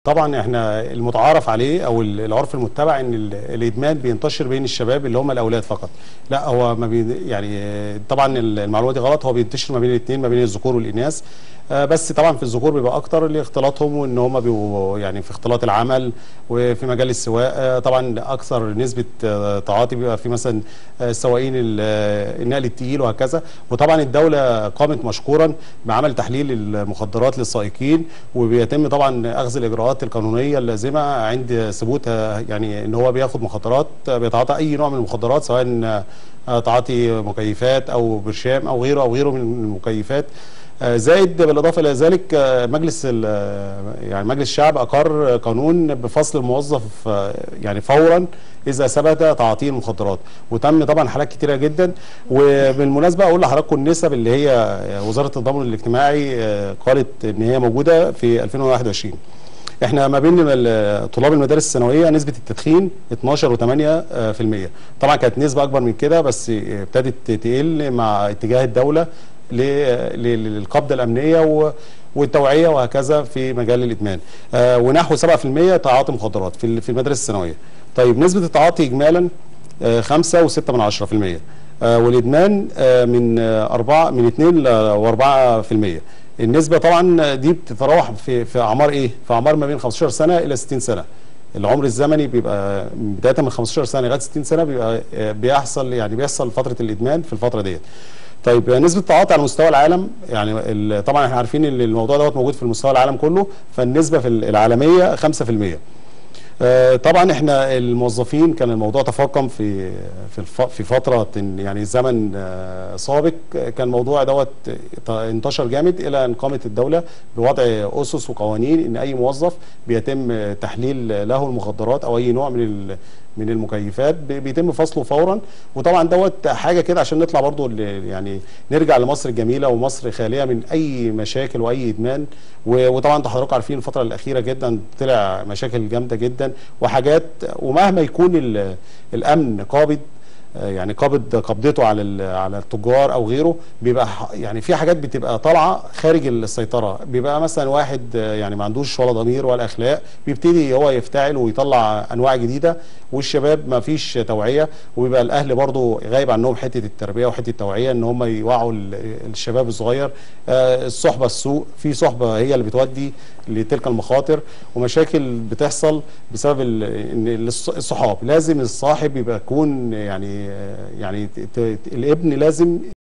طبعا احنا المتعارف عليه او ال- العرف المتبع ان ال- الادمان بينتشر بين الشباب اللي هم الاولاد فقط لا هو ما بي يعني آه، طبعا ال- المعلومه دي غلط هو بينتشر ما بين الاثنين ما بين الذكور والاناث آه، بس طبعا في الذكور بيبقى اكتر لاختلاطهم وان هم بيبقوا يعني في اختلاط العمل وفي مجال السواقه طبعا اكثر نسبه آه، تعاطي بيبقى في مثلا آه، السواقين ال- آه، النقل التقيل وهكذا وطبعا الدوله قامت مشكورا بعمل تحليل المخدرات للسائقين وبيتم طبعا اخذ الاجراءات القانونيه اللازمه عند ثبوت آه، يعني ان هو بياخد مخدرات آه، بيتعاطى اي نوع من المخدرات سواء آه، تعاطي مكيفات او برشام او غيره او غيره من المكيفات آه، زائد بالاضافه الى ذلك آه، مجلس ال- آه، يعني مجلس الشعب اقر قانون بفصل الموظف آه، يعني فورا اذا ثبت تعاطيه المخدرات وتم طبعا حالات كتيره جدا وبالمناسبه اقول لحضراتكم النسب اللي هي وزاره التضامن الاجتماعي آه، قالت ان هي موجوده في 2021 احنا ما بين ال- طلاب المدارس الثانويه نسبه التدخين 12.8% طبعا كانت نسبه اكبر من كده بس ابتدت تقل مع اتجاه الدوله ل- ل- للقبضه الامنيه و- والتوعيه وهكذا في مجال الادمان آه، ونحو 7% تعاطي مخدرات في ال- في المدارس الثانويه طيب نسبه التعاطي اجمالا 5 و6 من 10% آه، والادمان آه، من 4 من 2 ل 4% النسبه طبعا دي بتتراوح في في اعمار ايه في اعمار ما بين 15 سنه الى 60 سنه العمر الزمني بيبقى بدايه من 15 سنه لغايه 60 سنه بيبقى آه، بيحصل يعني بيحصل فتره الادمان في الفتره ديت طيب نسبه التعاطي على مستوى العالم يعني ال- طبعا احنا عارفين ان الموضوع دوت موجود في المستوى العالم كله فالنسبه في العالميه 5% آه، طبعا احنا الموظفين كان الموضوع تفاقم في في الف- في فتره يعني زمن آه، سابق كان الموضوع دوت ت- انتشر جامد الى ان قامت الدوله بوضع اسس وقوانين ان اي موظف بيتم تحليل له المخدرات او اي نوع من ال- من المكيفات بي- بيتم فصله فورا وطبعا دوت حاجه كده عشان نطلع برضو ل- يعني نرجع لمصر الجميله ومصر خاليه من اي مشاكل واي ادمان و- وطبعا انتوا حضراتكم عارفين الفتره الاخيره جدا طلع مشاكل جامده جدا وحاجات ومهما يكون ال- الامن قابض آه، يعني قابض قبضته على ال- على التجار او غيره بيبقى ح- يعني في حاجات بتبقى طالعه خارج السيطره بيبقى مثلا واحد آه، يعني ما عندوش ولا ضمير ولا اخلاق بيبتدي هو يفتعل ويطلع انواع جديده والشباب ما فيش توعيه وبيبقى الاهل برضو غايب عنهم حته التربيه وحته التوعيه ان هم يوعوا ال- الشباب الصغير آه، الصحبه السوء في صحبه هي اللي بتودي لتلك المخاطر ومشاكل بتحصل بسبب ال- ان الص- الصحاب لازم الصاحب يبقى يكون يعني يعني ت- ت- الابن لازم